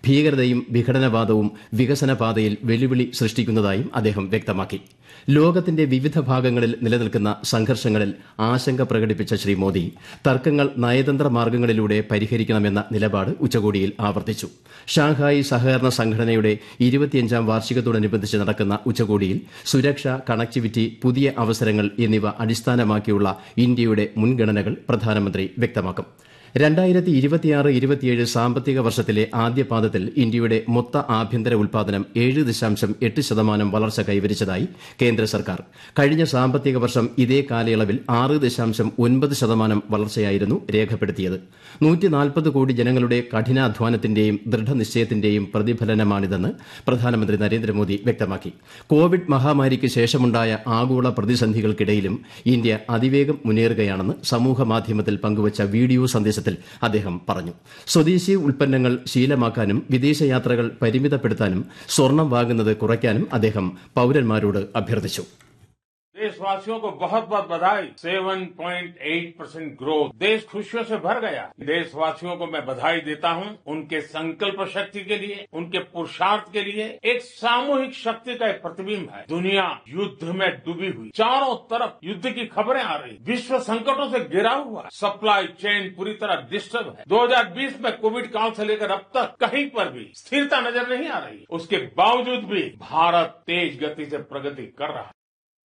ഭീകരതയും വിഘടനവാദവും വികസന പാതയിൽ വെല്ലുവിളി സൃഷ്ടിക്കുന്നതായും അദ്ദേഹം വ്യക്തമാക്കി ലോകത്തിന്റെ വിവിധ ഭാഗങ്ങളിൽ നിലനിൽക്കുന്ന സംഘർഷങ്ങളിൽ ആശങ്ക പ്രകടിപ്പിച്ച ശ്രീ മോദി തർക്കങ്ങൾ നയതന്ത്ര മാർഗ്ഗങ്ങളിലൂടെ പരിഹരിക്കണമെന്ന നിലപാട് ഉച്ചകോടിയിൽ ആവർത്തിച്ചു ഷാങ്ഹായി സഹകരണ സംഘടനയുടെ ഇരുപത്തിയഞ്ചാം വാർഷികത്തോടനുബന്ധിച്ച് നടക്കുന്ന ഉച്ചകോടിയിൽ സുരക്ഷ കണക്ടിവിറ്റി പുതിയ അവസരങ്ങൾ എന്നിവ അടിസ്ഥാനമാക്കിയുള്ള ഇന്ത്യയുടെ മുൻഗണനകൾ പ്രധാനമന്ത്രി വ്യക്തമാക്കും രണ്ടായിരത്തി ഇരുപത്തിയാറ് ഇരുപത്തിയേഴ് സാമ്പത്തിക വർഷത്തിലെ ആദ്യപാദത്തിൽ ഇന്ത്യയുടെ മൊത്ത ആഭ്യന്തര ഉൽപാദനം ഏഴ് ദശാംശം എട്ട് ശതമാനം വളർച്ച കൈവരിച്ചതായി കേന്ദ്ര സർക്കാർ കഴിഞ്ഞ സാമ്പത്തിക വർഷം ഇതേ കാലയളവിൽ ആറ് ദശാംശം ഒൻപത് ശതമാനം വളർച്ചയായിരുന്നു രേഖപ്പെടുത്തിയത് നൂറ്റിനാൽപ്പത് കോടി ജനങ്ങളുടെ കഠിനാധ്വാനത്തിന്റെയും ദൃഢനിശ്ചയത്തിന്റെയും പ്രതിഫലനമാണിതെന്ന് പ്രധാനമന്ത്രി നരേന്ദ്രമോദി വ്യക്തമാക്കി കോവിഡ് മഹാമാരിക്ക് ശേഷമുണ്ടായ ആഗോള പ്രതിസന്ധികൾക്കിടയിലും ഇന്ത്യ അതിവേഗം മുന്നേറുകയാണെന്ന് സമൂഹമാധ്യമത്തിൽ പങ്കുവച്ച വീഡിയോ സന്ദേശത്തിൽ അദ്ദേഹം പറഞ്ഞു സ്വദേശി ഉൽപ്പന്നങ്ങൾ ശീലമാക്കാനും വിദേശയാത്രകൾ പരിമിതപ്പെടുത്താനും സ്വർണം വാങ്ങുന്നത് കുറയ്ക്കാനും അദ്ദേഹം പൌരന്മാരോട് അഭ്യർത്ഥിച്ചു देशवासियों को बहुत बहुत बधाई 7.8 परसेंट ग्रोथ देश खुशियों से भर गया देशवासियों को मैं बधाई देता हूं उनके संकल्प शक्ति के लिए उनके पुरुषार्थ के लिए एक सामूहिक शक्ति का एक प्रतिबिंब है दुनिया युद्ध में डूबी हुई चारों तरफ युद्ध की खबरें आ रही विश्व संकटों से घिरा हुआ है सप्लाई चेन पूरी तरह डिस्टर्ब है 2020 में कोविड काल से लेकर अब तक कहीं पर भी स्थिरता नजर नहीं आ रही उसके बावजूद भी भारत तेज गति से प्रगति कर रहा है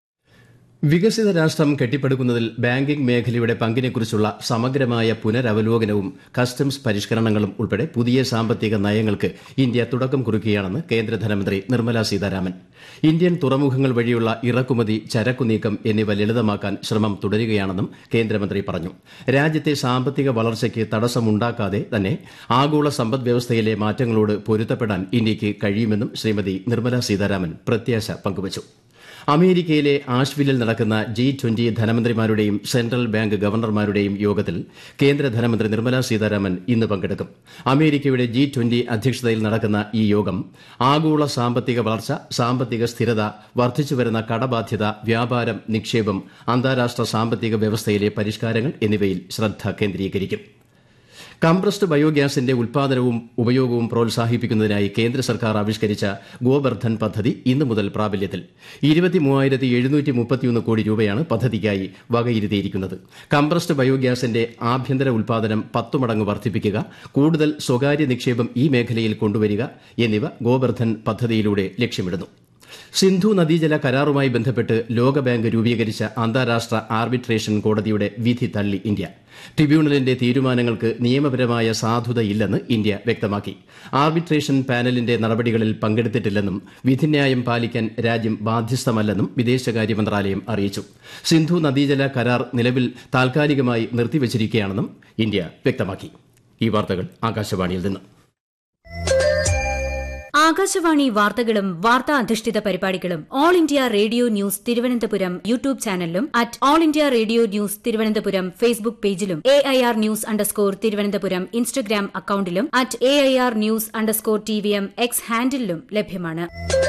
വികസിത രാഷ്ട്രം കെട്ടിപ്പടുക്കുന്നതിൽ ബാങ്കിംഗ് മേഖലയുടെ പങ്കിനെക്കുറിച്ചുള്ള സമഗ്രമായ പുനരവലോകനവും കസ്റ്റംസ് പരിഷ്കരണങ്ങളും ഉൾപ്പെടെ പുതിയ സാമ്പത്തിക നയങ്ങൾക്ക് ഇന്ത്യ തുടക്കം കുറിക്കുകയാണെന്ന് കേന്ദ്ര ധനമന്ത്രി നിർമ്മല സീതാരാമൻ ഇന്ത്യൻ തുറമുഖങ്ങൾ വഴിയുള്ള ഇറക്കുമതി ചരക്കുനീക്കം എന്നിവ ലളിതമാക്കാൻ ശ്രമം തുടരുകയാണെന്നും കേന്ദ്രമന്ത്രി പറഞ്ഞു രാജ്യത്തെ സാമ്പത്തിക വളർച്ചയ്ക്ക് തടസ്സമുണ്ടാക്കാതെ തന്നെ ആഗോള സമ്പദ്വ്യവസ്ഥയിലെ മാറ്റങ്ങളോട് പൊരുത്തപ്പെടാൻ ഇന്ത്യയ്ക്ക് കഴിയുമെന്നും ശ്രീമതി നിർമ്മല സീതാരാമൻ പ്രത്യാശ പങ്കുവച്ചു അമേരിക്കയിലെ ആഷ്വില്ലിൽ നടക്കുന്ന ജി ട്വന്റി ധനമന്ത്രിമാരുടെയും സെൻട്രൽ ബാങ്ക് ഗവർണർമാരുടെയും യോഗത്തിൽ കേന്ദ്ര ധനമന്ത്രി നിർമ്മല സീതാരാമൻ ഇന്ന് പങ്കെടുക്കും അമേരിക്കയുടെ ജി ട്വന്റി അധ്യക്ഷതയിൽ നടക്കുന്ന ഈ യോഗം ആഗോള സാമ്പത്തിക വളർച്ച സാമ്പത്തിക സ്ഥിരത വർദ്ധിച്ചുവരുന്ന കടബാധ്യത വ്യാപാരം നിക്ഷേപം അന്താരാഷ്ട്ര സാമ്പത്തിക വ്യവസ്ഥയിലെ പരിഷ്കാരങ്ങൾ എന്നിവയിൽ ശ്രദ്ധ കേന്ദ്രീകരിക്കും കംപ്രസ്ഡ് ബയോഗ്യാസിന്റെ ഉൽപാദനവും ഉപയോഗവും പ്രോത്സാഹിപ്പിക്കുന്നതിനായി കേന്ദ്ര സർക്കാർ ആവിഷ്കരിച്ച ഗോബർദ്ധൻ പദ്ധതി ഇന്നു മുതൽ പ്രാബല്യത്തിൽ കോടി രൂപയാണ് പദ്ധതിക്കായി വകയിരുത്തിയിരിക്കുന്നത് കംപ്രസ്ഡ് ബയോഗ്യാസിന്റെ ആഭ്യന്തര ഉൽപാദനം പത്തു മടങ്ങ് വർദ്ധിപ്പിക്കുക കൂടുതൽ സ്വകാര്യ നിക്ഷേപം ഈ മേഖലയിൽ കൊണ്ടുവരിക എന്നിവ ഗോബർദ്ധൻ പദ്ധതിയിലൂടെ ലക്ഷ്യമിടുന്നു സിന്ധു നദീജല കരാറുമായി ബന്ധപ്പെട്ട് ലോകബാങ്ക് രൂപീകരിച്ച അന്താരാഷ്ട്ര ആർബിട്രേഷൻ കോടതിയുടെ വിധി തള്ളി ഇന്ത്യ ട്രിബ്യൂണലിന്റെ തീരുമാനങ്ങൾക്ക് നിയമപരമായ സാധുതയില്ലെന്ന് ഇന്ത്യ വ്യക്തമാക്കി ആർബിട്രേഷൻ പാനലിന്റെ നടപടികളിൽ പങ്കെടുത്തിട്ടില്ലെന്നും വിധിന്യായം പാലിക്കാൻ രാജ്യം ബാധ്യസ്ഥമല്ലെന്നും വിദേശകാര്യ മന്ത്രാലയം അറിയിച്ചു സിന്ധു നദീജല കരാർ നിലവിൽ താൽക്കാലികമായി നിർത്തിവച്ചിരിക്കുകയാണെന്നും ഇന്ത്യ വ്യക്തമാക്കി ഈ വാർത്തകൾ ആകാശവാണിയിൽ നിന്ന് ആകാശവാണി വാർത്തകളും വാർത്താ അധിഷ്ഠിത പരിപാടികളും All India Radio news Thiruvananthapuram YouTube ചാനലിലും at All India Radio news Thiruvananthapuram Facebook പേജിലും A I R news underscore Thiruvananthapuram Instagram അക്കൌണ്ടിലും at A I R news underscore T V M X ഹാൻഡിലും ലഭ്യമാണ്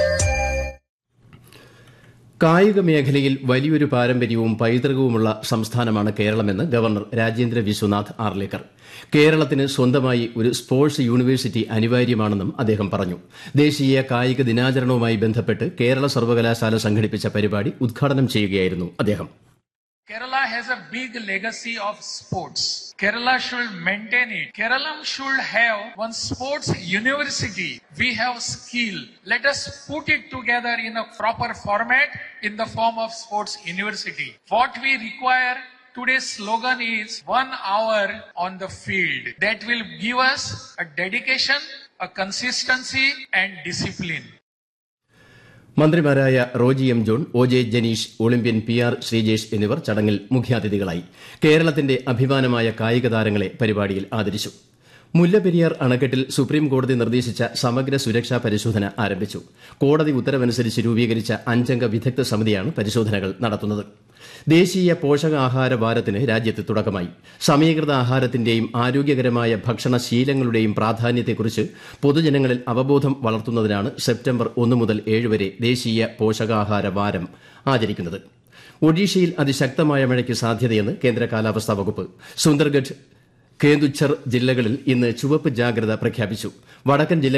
കായിക മേഖലയിൽ വലിയൊരു പാരമ്പര്യവും പൈതൃകവുമുള്ള സംസ്ഥാനമാണ് കേരളമെന്ന് ഗവർണർ രാജേന്ദ്ര വിശ്വനാഥ് ആർലേക്കർ കേരളത്തിന് സ്വന്തമായി ഒരു സ്പോർട്സ് യൂണിവേഴ്സിറ്റി അനിവാര്യമാണെന്നും അദ്ദേഹം പറഞ്ഞു ദേശീയ കായിക ദിനാചരണവുമായി ബന്ധപ്പെട്ട് കേരള സർവകലാശാല സംഘടിപ്പിച്ച പരിപാടി ഉദ്ഘാടനം ചെയ്യുകയായിരുന്നു അദ്ദേഹം Kerala has a big legacy of sports. Kerala should maintain it. Kerala should have one sports university. We have skill. Let us put it together in a proper format in the form of sports university. What we require Today's slogan is one hour on the field. That will give us a dedication, a consistency and discipline. മന്ത്രിമാരായ Roji M John O J Janeesh olympian P R Sreejesh എന്നിവർ ചടങ്ങിൽ മുഖ്യാതിഥികളായി കേരളത്തിന്റെ അഭിമാനമായ കായിക താരങ്ങളെ പരിപാടിയിൽ ആദരിച്ചു മുല്ലപ്പെരിയാർ അണക്കെട്ടിൽ സുപ്രീം കോടതി നിർദ്ദേശിച്ച സമഗ്ര സുരക്ഷാ പരിശോധന ആരംഭിച്ചു കോടതി ഉത്തരവനുസരിച്ച് രൂപീകരിച്ച അഞ്ചംഗ വിദഗ്ധ സമിതിയാണ് പരിശോധനകൾ നടത്തുന്നത് ദേശീയ പോഷകാഹാര വാരത്തിന് രാജ്യത്ത് തുടക്കമായി സമീകൃത ആഹാരത്തിന്റെയും ആരോഗ്യകരമായ ഭക്ഷണശീലങ്ങളുടെയും പ്രാധാന്യത്തെക്കുറിച്ച് പൊതുജനങ്ങളിൽ അവബോധം വളർത്തുന്നതിനാണ് സെപ്റ്റംബർ ഒന്ന് മുതൽ ഏഴ് വരെ ദേശീയ പോഷകാഹാര വാരം ആചരിക്കുന്നത് ഒഡീഷയിൽ അതിശക്തമായ മഴയ്ക്ക് സാധ്യതയെന്ന് കേന്ദ്ര കാലാവസ്ഥാ വകുപ്പ് സുന്ദർഗഡ് കേന്ദുഛർ ജില്ലകളിൽ ഇന്ന് ചുവപ്പ് ജാഗ്രത പ്രഖ്യാപിച്ചു വടക്കൻ ജില്ലകളിൽ